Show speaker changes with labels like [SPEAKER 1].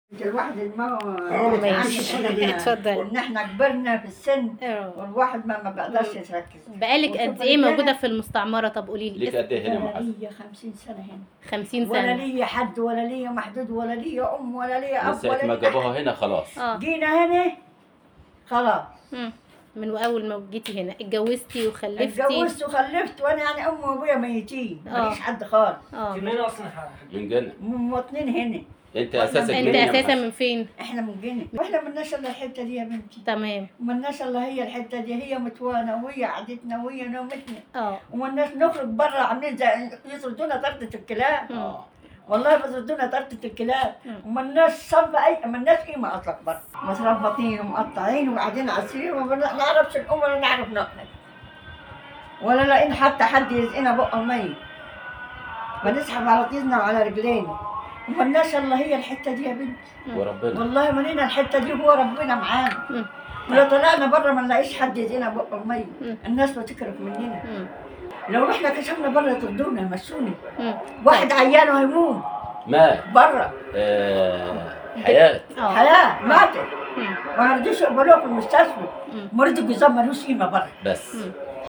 [SPEAKER 1] الواحد ما
[SPEAKER 2] ماشي. اتفضل.
[SPEAKER 1] ان احنا كبرنا في السن
[SPEAKER 2] اه
[SPEAKER 1] والواحد ما ما بقدرش يركز
[SPEAKER 2] بقالك قد
[SPEAKER 1] وشوف
[SPEAKER 2] ايه
[SPEAKER 1] الرجالة.
[SPEAKER 2] موجودة في المستعمرة طب قولي
[SPEAKER 3] ليك
[SPEAKER 2] لي
[SPEAKER 3] قد ايه هنا
[SPEAKER 1] ولا
[SPEAKER 3] محمد
[SPEAKER 1] ليا 50 سنه هنا
[SPEAKER 2] 50
[SPEAKER 1] ولا
[SPEAKER 2] سنة
[SPEAKER 1] ليا حد ولا ليا محدود ولا ليا ام ولا ليا
[SPEAKER 3] من
[SPEAKER 1] اب
[SPEAKER 3] ساعة
[SPEAKER 1] ولا
[SPEAKER 3] ما
[SPEAKER 1] ليا
[SPEAKER 3] جابوها هنا خلاص
[SPEAKER 2] اه
[SPEAKER 1] جينا هنا خلاص
[SPEAKER 2] مم. من اول ما جيتي هنا اتجوزتي وخلفتي
[SPEAKER 1] اتجوزت وخلفت وانا يعني امي وابويا ميتين
[SPEAKER 2] آه.
[SPEAKER 1] ماليش حد خالص
[SPEAKER 2] اه
[SPEAKER 4] منين اصلا حاجه
[SPEAKER 3] من جنة
[SPEAKER 1] مواطنين هنا
[SPEAKER 3] انت
[SPEAKER 1] وإحنا
[SPEAKER 3] اساسا
[SPEAKER 1] من-
[SPEAKER 2] انت
[SPEAKER 3] منين يا
[SPEAKER 2] اساسا
[SPEAKER 3] محمد؟
[SPEAKER 2] من فين
[SPEAKER 1] احنا من جنة واحنا ملناش الا الحته دي يا بنتي
[SPEAKER 2] تمام
[SPEAKER 1] وملناش الا هي الحته دي هي متوانا وهي قعدتنا وهي نومتنا
[SPEAKER 2] اه
[SPEAKER 1] وملناش نخرج بره عاملين زي يطردونا طردة الكلاب
[SPEAKER 2] مم.
[SPEAKER 3] اه
[SPEAKER 1] والله بيطردونا طردة الكلاب
[SPEAKER 2] مم.
[SPEAKER 1] وملناش صنف اي ملناش قيمه اطلق بره متربطين ومقطعين وقاعدين على السرير وما نعرفش نقوم ولا نعرف نقعد ولا لاقيين حتى حد يزقنا بق المي بنسحب على طيزنا وعلى رجلينا وملناش الا هي الحته دي يا بنتي
[SPEAKER 3] وربنا
[SPEAKER 1] والله مالينا الحته دي هو ربنا معانا
[SPEAKER 2] مم.
[SPEAKER 1] ولو طلعنا بره ما نلاقيش حد يدينا بق المي
[SPEAKER 2] مم.
[SPEAKER 1] الناس بتكرف مننا
[SPEAKER 2] مم.
[SPEAKER 1] لو احنا كشفنا بره يطردونا يمشوني
[SPEAKER 2] مم.
[SPEAKER 1] واحد عيان هيموت
[SPEAKER 3] مات
[SPEAKER 1] بره
[SPEAKER 3] آه حياة
[SPEAKER 2] اه
[SPEAKER 1] حياه ماتت
[SPEAKER 2] مم.
[SPEAKER 1] ما رضيش يقبلوها في المستشفى
[SPEAKER 2] مم.
[SPEAKER 1] مريض الجزام ملوش قيمه بره
[SPEAKER 3] بس
[SPEAKER 2] مم.